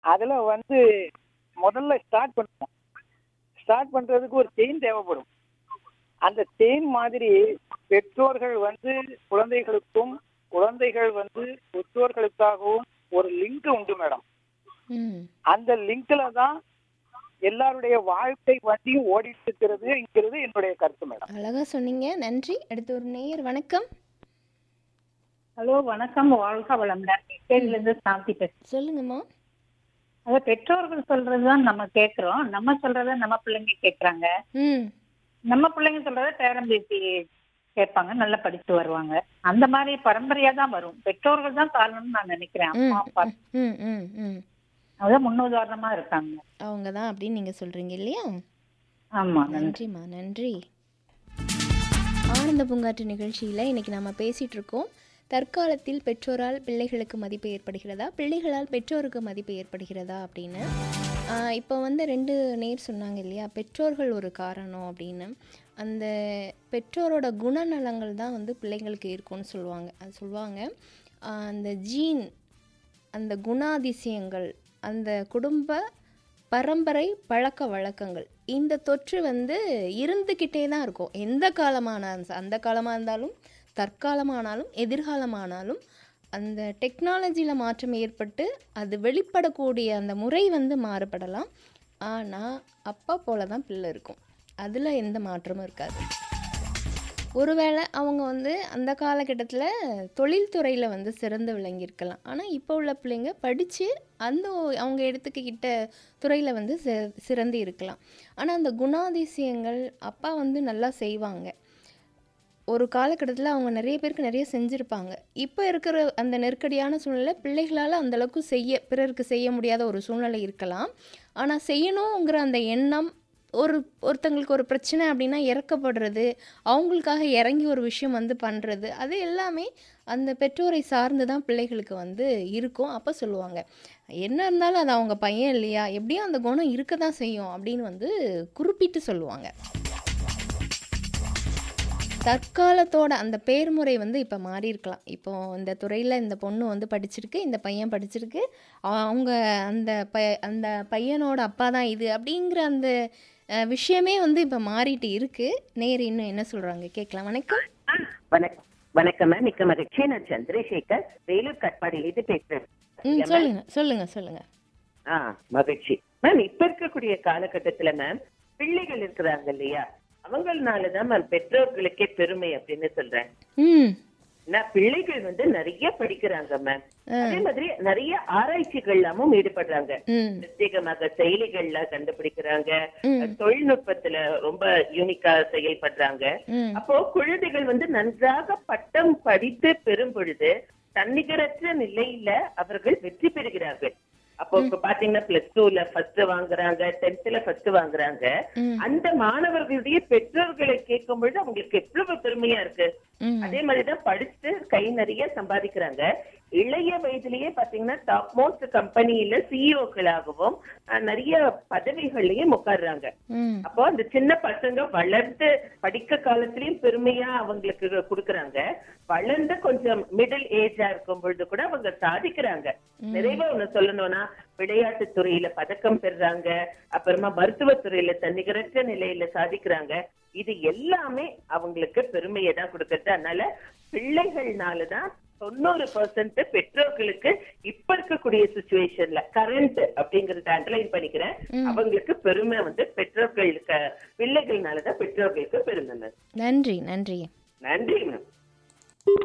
அதுல வந்து முதல்ல ஸ்டார்ட் பண்ணுவோம் ஸ்டார்ட் பண்றதுக்கு ஒரு செயின் தேவைப்படும் அந்த செயின் மாதிரி பெற்றோர்கள் வந்து குழந்தைகளுக்கும் குழந்தைகள் வந்து பெற்றோர்களுக்காகவும் ஒரு லிங்க் உண்டு மேடம் ம் அந்த லிங்க்ல தான் எல்லாருடைய வாழ்க்கை வண்டியும் ஓடிட்டு இருக்கிறதுங்கிறது என்னுடைய கருத்து மேடம் அழகா சொன்னீங்க நன்றி அடுத்து ஒரு நேயர் வணக்கம் ஹலோ வணக்கம் வாழ்க வளமுடன் கேள்வில இருந்து சாந்தி பேசுறேன் சொல்லுங்கம்மா அதாவது பெற்றோர்கள் சொல்றதுதான் நம்ம கேக்குறோம் நம்ம சொல்றத நம்ம பிள்ளைங்க கேக்குறாங்க ம் நம்ம பிள்ளைங்க சொல்றத பேரம்பேத்தி கேட்பாங்க நல்லா படிச்சு வருவாங்க அந்த மாதிரி பரம்பரையா தான் வரும் பெற்றோர்கள் தான் காரணம்னு நான் நினைக்கிறேன் ம் அம்மா அப்பா ம் ம் ம் அதான் முன்னுதாரணமா இருக்காங்க அவங்க தான் அப்படின்னு நீங்கள் சொல்கிறீங்க இல்லையா ஆமா நன்றி நன்றிம்மா நன்றி ஆனந்த பூங்காற்று நிகழ்ச்சியில் இன்னைக்கு நம்ம பேசிகிட்டு இருக்கோம் தற்காலத்தில் பெற்றோரால் பிள்ளைகளுக்கு மதிப்பு ஏற்படுகிறதா பிள்ளைகளால் பெற்றோருக்கு மதிப்பு ஏற்படுகிறதா அப்படின்னு ஆஹ் இப்போ வந்து ரெண்டு நேர் சொன்னாங்க இல்லையா பெற்றோர்கள் ஒரு காரணம் அப்படின்னு அந்த பெற்றோரோட குணநலங்கள் தான் வந்து பிள்ளைங்களுக்கு இருக்கும்னு சொல்லுவாங்க அது சொல்லுவாங்க ஆஹ் அந்த ஜீன் அந்த குணாதிசயங்கள் அந்த குடும்ப பரம்பரை பழக்க வழக்கங்கள் இந்த தொற்று வந்து இருந்துக்கிட்டே தான் இருக்கும் எந்த காலமான அந்த காலமாக இருந்தாலும் தற்காலமானாலும் எதிர்காலமானாலும் அந்த டெக்னாலஜியில் மாற்றம் ஏற்பட்டு அது வெளிப்படக்கூடிய அந்த முறை வந்து மாறுபடலாம் ஆனால் அப்பா போல தான் பிள்ளை இருக்கும் அதில் எந்த மாற்றமும் இருக்காது ஒருவேளை அவங்க வந்து அந்த காலகட்டத்தில் தொழில்துறையில் வந்து சிறந்து விளங்கியிருக்கலாம் ஆனால் இப்போ உள்ள பிள்ளைங்க படித்து அந்த ஒ- அவங்க எடுத்துக்கிட்ட துறையில் வந்து சி சிறந்து இருக்கலாம் ஆனால் அந்த குணாதிசயங்கள் அப்பா வந்து நல்லா செய்வாங்க ஒரு காலகட்டத்தில் அவங்க நிறைய பேருக்கு நிறைய செஞ்சுருப்பாங்க இப்போ இருக்கிற அந்த நெருக்கடியான சூழ்நிலை பிள்ளைகளால் அந்த அளவுக்கு செய்ய பிறருக்கு செய்ய முடியாத ஒரு சூழ்நிலை இருக்கலாம் ஆனால் செய்யணுங்கிற அந்த எண்ணம் ஒரு ஒருத்தங்களுக்கு ஒரு பிரச்சனை அப்படின்னா இறக்கப்படுறது அவங்களுக்காக இறங்கி ஒரு விஷயம் வந்து பண்ணுறது அது எல்லாமே அந்த பெற்றோரை சார்ந்து தான் பிள்ளைகளுக்கு வந்து இருக்கும் அப்போ சொல்லுவாங்க என்ன இருந்தாலும் அது அவங்க பையன் இல்லையா எப்படியும் அந்த குணம் இருக்க தான் செய்யும் அப்படின்னு வந்து குறிப்பிட்டு சொல்லுவாங்க தற்காலத்தோட அந்த பேர்முறை வந்து இப்போ மாறி இருக்கலாம் இப்போ இந்த துறையில் இந்த பொண்ணு வந்து படிச்சிருக்கு இந்த பையன் படிச்சிருக்கு அவங்க அந்த ப அந்த பையனோட அப்பா தான் இது அப்படிங்கிற அந்த அஹ், விஷயமே வந்து இப்போ மாறிட்டு இருக்கு நேர் இன்னும் என்ன சொல்றாங்க கேட்கலாம் வணக்கம் வணக்கம் வணக்கம் மேம் மிக்க மகிழ்ச்சி நான் சந்திரசேகர் வேலூர் கட்பாடியிலிருந்து பேசுறேன் ம் சொல்லுங்க சொல்லுங்க சொல்லுங்க ஆ மகிழ்ச்சி மேம் இப்ப இருக்கக்கூடிய காலகட்டத்துல மேம் பிள்ளைகள் இருக்கிறாங்க இல்லையா அவங்களாலதான் மேம் பெற்றோர்களுக்கே பெருமை அப்படின்னு சொல்றேன் ம் நான் பிள்ளைகள் வந்து நிறைய படிக்கிறாங்க மேம் அதே மாதிரி நிறைய ஆராய்ச்சிகள்லாமும் ஈடுபடுறாங்க ம் பிரத்யேகமாக செயலிகள்ல கண்டுபிடிக்கிறாங்க ம். தொழில்நுட்பத்துல ரொம்ப யூனிக்கா செயல்படுறாங்க ம் அப்போ குழந்தைகள் வந்து நன்றாக பட்டம் படித்து பெறும் பொழுது தன்னிகரற்ற நிலையில அவர்கள் வெற்றி பெறுகிறார்கள் அப்போ இப்ப பாத்தீங்கன்னா பிளஸ் டூல ஃபர்ஸ்ட் வாங்குறாங்க டென்த்ல ஃபர்ஸ்ட் வாங்குறாங்க ம். அந்த மாணவர்களுடைய பெற்றோர்களை கேட்கும் பொழுது அவங்களுக்கு எவ்வளவு பெருமையா இருக்கு ம் அதே மாதிரிதான் படிச்சுட்டு கை நிறைய சம்பாதிக்கிறாங்க இளைய வயதிலேயே பாத்தீங்கன்னா டாப் மோஸ்ட் கம்பெனியில சிஇஓக்களாகவும் நிறைய பதவிகள்லயும் உட்கார்றாங்க ம் அப்போ அந்த சின்ன பசங்க வளர்ந்து படிக்க காலத்திலயும் பெருமையா அவங்களுக்கு கொடுக்கறாங்க வளர்ந்து கொஞ்சம் மிடில் ஏஜா இருக்கும் பொழுது கூட அவங்க சாதிக்கிறாங்க நிறைவா ஒண்ணு சொல்லணும்னா விளையாட்டு துறையில பதக்கம் பெறுறாங்க அப்புறமா மருத்துவத்துறையில தன்னிகரற்ற நிலையில சாதிக்கிறாங்க இது எல்லாமே அவங்களுக்கு பெருமையை தான் கொடுக்கறது அதனால பிள்ளைகள்னாலதான் தொண்ணூறு பர்சன்ட் பெற்றோர்களுக்கு இப்ப இருக்கக்கூடிய சுச்சுவேஷன்ல கரண்ட் அப்படிங்கறத அண்டர்லைன் பண்ணிக்கிறேன் அவங்களுக்கு பெருமை வந்து பெற்றோர்களுக்கு பிள்ளைகள்னாலதான் பெற்றோர்களுக்கு பெருமை மேம் நன்றி நன்றி நன்றி மேம்